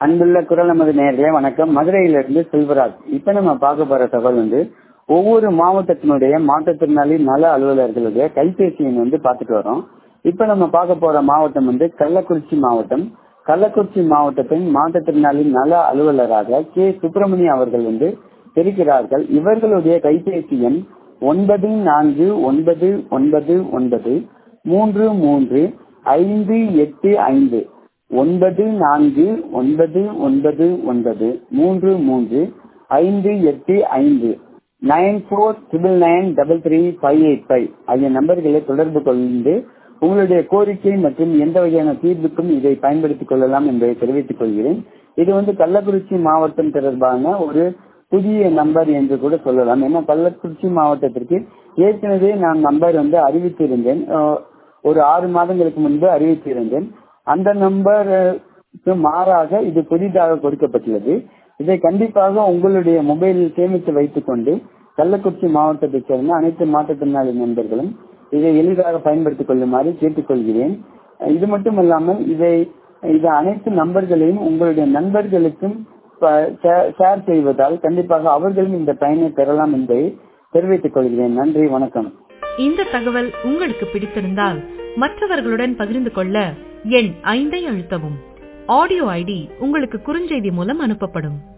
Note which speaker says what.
Speaker 1: அன்புள்ள குரல் நமது நேர்களே வணக்கம் மதுரையிலிருந்து செல்வராஜ் இப்ப நம்ம பார்க்க போற தகவல் வந்து ஒவ்வொரு மாவட்டத்தினுடைய மாற்றுத்திறனாளி நல அலுவலர்களுடைய கைபேசி எண் வந்து பார்த்துட்டு வரோம் இப்ப நம்ம பார்க்க போற மாவட்டம் வந்து கள்ளக்குறிச்சி மாவட்டம் கள்ளக்குறிச்சி மாவட்டத்தின் மாற்றுத்திறனாளி நல அலுவலராக கே சுப்பிரமணியம் அவர்கள் வந்து இருக்கிறார்கள் இவர்களுடைய கைபேசி எண் ஒன்பது நான்கு ஒன்பது ஒன்பது ஒன்பது மூன்று மூன்று ஐந்து எட்டு ஐந்து ஒன்பது நான்கு ஒன்பது ஒன்பது ஒன்பது மூன்று மூன்று ஐந்து எட்டு ஐந்து nine four triple nine double three five eight five ஆகிய நம்பர்களை தொடர்பு கொண்டு உங்களுடைய கோரிக்கை மற்றும் எந்த வகையான தீர்வுக்கும் இதை பயன்படுத்திக் கொள்ளலாம் என்பதை தெரிவித்துக் கொள்கிறேன் இது வந்து கள்ளக்குறிச்சி மாவட்டம் தொடர்பான ஒரு புதிய நம்பர் என்று கூட சொல்லலாம் ஏன்னா கள்ளக்குறிச்சி மாவட்டத்திற்கு ஏற்கனவே நான் நம்பர் வந்து அறிவித்திருந்தேன் ஒரு ஆறு மாதங்களுக்கு முன்பு அறிவித்திருந்தேன் அந்த நம்பருக்கு மாறாக இது புதிதாக கொடுக்கப்பட்டுள்ளது இதை கண்டிப்பாக உங்களுடைய மொபைலில் சேமித்து வைத்துக் கொண்டு கள்ளக்குறிச்சி மாவட்டத்தைச் சேர்ந்த அனைத்து மாற்றுத்திறனாளி நண்பர்களும் இதை எளிதாக பயன்படுத்திக் கொள்ளுமாறு கேட்டுக்கொள்கிறேன் இது மட்டும் இல்லாமல் இதை இது அனைத்து நம்பர்களையும் உங்களுடைய நண்பர்களுக்கும் ஷேர் செய்வதால் கண்டிப்பாக அவர்களும் இந்த பயனை பெறலாம் என்பதை தெரிவித்துக் கொள்கிறேன் நன்றி வணக்கம்
Speaker 2: இந்த தகவல் உங்களுக்கு பிடித்திருந்தால் மற்றவர்களுடன் பகிர்ந்து கொள்ள எண் ஐந்தை அழுத்தவும் ஆடியோ ஐடி உங்களுக்கு குறுஞ்செய்தி மூலம் அனுப்பப்படும்